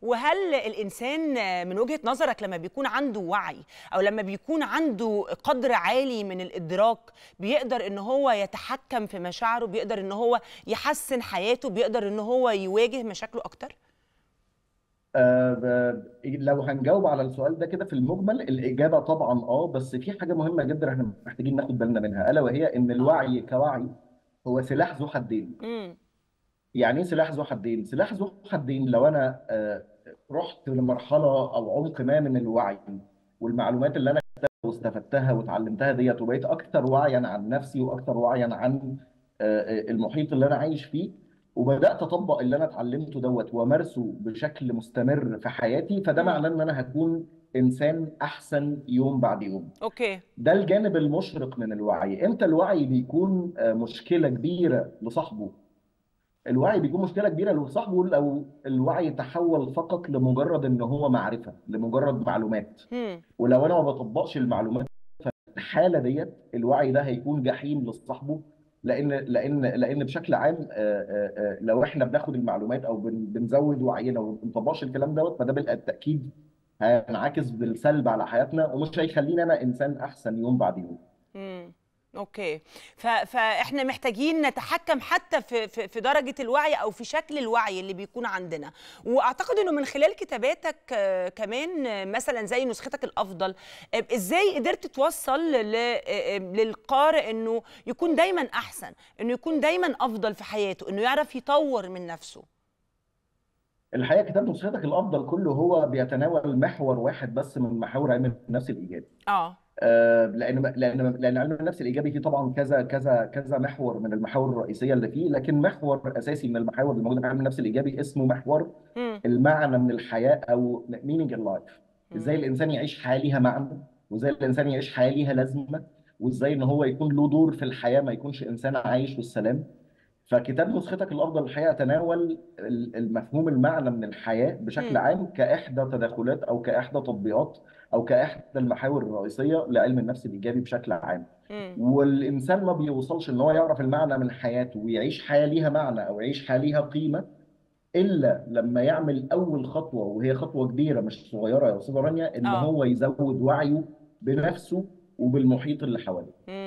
وهل الانسان من وجهه نظرك لما بيكون عنده وعي او لما بيكون عنده قدر عالي من الادراك بيقدر ان هو يتحكم في مشاعره بيقدر ان هو يحسن حياته بيقدر ان هو يواجه مشاكله اكتر آه، ب- لو هنجاوب على السؤال ده كده في المجمل الإجابة طبعا اه بس في حاجة مهمة جدا احنا محتاجين ناخد بالنا منها ألا وهي إن اه الوعي كوعي هو سلاح ذو حدين امم يعني ايه سلاح ذو حدين؟ سلاح ذو حدين لو أنا آه، رحت لمرحلة أو عمق ما من الوعي والمعلومات اللي أنا خدتها واستفدتها واتعلمتها ديت وبقيت أكثر وعيا عن نفسي وأكثر وعيا عن آه، آه، المحيط اللي أنا عايش فيه وبدأت أطبق اللي أنا اتعلمته دوت وأمارسه بشكل مستمر في حياتي فده امم معناه إن أنا هكون إنسان أحسن يوم بعد يوم اوكي ده الجانب المشرق من الوعي امتى الوعي بيكون آه، مشكلة كبيرة لصاحبه الوعي بيكون مشكلة كبيرة لصاحبه لو الوعي تحول فقط لمجرد ان هو معرفة لمجرد معلومات امم ولو انا ما بطبقش المعلومات في الحالة ديت الوعي ده هيكون جحيم لصاحبه لان لان لان بشكل عام آه، آه، آه، لو احنا بناخد المعلومات او بن- بنزود وعينا وما بنطبقش الكلام دوت فده بالتأكيد هينعكس بالسلب على حياتنا ومش هيخلينا انا انسان احسن يوم بعد يوم امم اوكي ف... فاحنا محتاجين نتحكم حتى في في في درجه الوعي او في شكل الوعي اللي بيكون عندنا واعتقد انه من خلال كتاباتك آه، كمان آه، مثلا زي نسختك الافضل آه، ازاي قدرت توصل ل... آه، آه، للقارئ انه يكون دايما احسن انه يكون دايما افضل في حياته انه يعرف يطور من نفسه الحقيقه كتاب نسختك الافضل كله هو بيتناول محور واحد بس من محاور علم النفس الايجابي اه آه، لان لان لان علم النفس الايجابي فيه طبعا كذا كذا كذا محور من المحاور الرئيسيه اللي فيه لكن محور اساسي من المحاور اللي موجوده في علم النفس الايجابي اسمه محور امم المعنى من الحياه او meaning in life ازاي الانسان يعيش حياه ليها معنى وازاي الانسان يعيش حياه ليها لازمه وازاي ان هو يكون له دور في الحياه ما يكونش انسان عايش والسلام فكتاب نسختك الافضل الحقيقه تناول ال- المفهوم المعنى من الحياه بشكل امم عام كاحدى تدخلات او كاحدى تطبيقات او كاحدى المحاور الرئيسيه لعلم النفس الايجابي بشكل عام امم والانسان ما بيوصلش ان هو يعرف المعنى من حياته ويعيش حياه ليها معنى او يعيش حياه ليها قيمه الا لما يعمل اول خطوه وهي خطوه كبيره مش صغيره يا استاذه رانيا ان اه هو يزود وعيه بنفسه وبالمحيط اللي حواليه امم